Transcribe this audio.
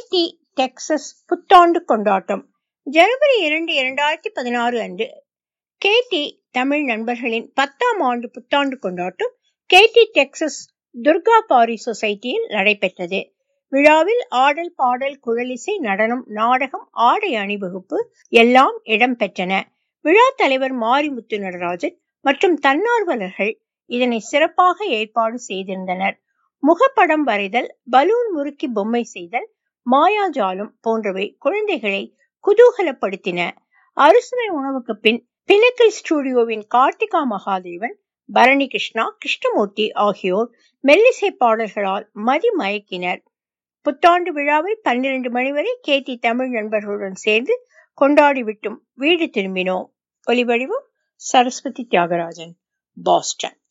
D Texas புத்தாண்டு கொண்டாட்டம் ஜனவரி இரண்டு இரண்டாயிரத்தி பதினாறு அன்று கேடி தமிழ் நண்பர்களின் பத்தாம் ஆண்டு புத்தாண்டு கொண்டாட்டம் கேடி டெக்சஸ் துர்கா பாரி சொசைட்டியில் நடைபெற்றது விழாவில் ஆடல் பாடல் குழலிசை நடனம் நாடகம் ஆடை அணிவகுப்பு எல்லாம் இடம்பெற்றன விழா தலைவர் மாரிமுத்து நடராஜன் மற்றும் தன்னார்வலர்கள் இதனை சிறப்பாக ஏற்பாடு செய்திருந்தனர் முகப்படம் வரைதல் பலூன் முறுக்கி பொம்மை செய்தல் மாயாஜாலம் போன்றவை குழந்தைகளை குதூகலப்படுத்தின அறுசுவை உணவுக்கு பின் பினக்கல் ஸ்டுடியோவின் கார்த்திகா மகாதேவன் பரணி கிருஷ்ணா கிருஷ்ணமூர்த்தி ஆகியோர் மெல்லிசை பாடல்களால் மதி மயக்கினர் புத்தாண்டு விழாவை பன்னிரண்டு மணி வரை கேட்டி தமிழ் நண்பர்களுடன் சேர்ந்து கொண்டாடிவிட்டும் வீடு திரும்பினோம் ஒலிவடிவம் சரஸ்வதி தியாகராஜன் பாஸ்டன்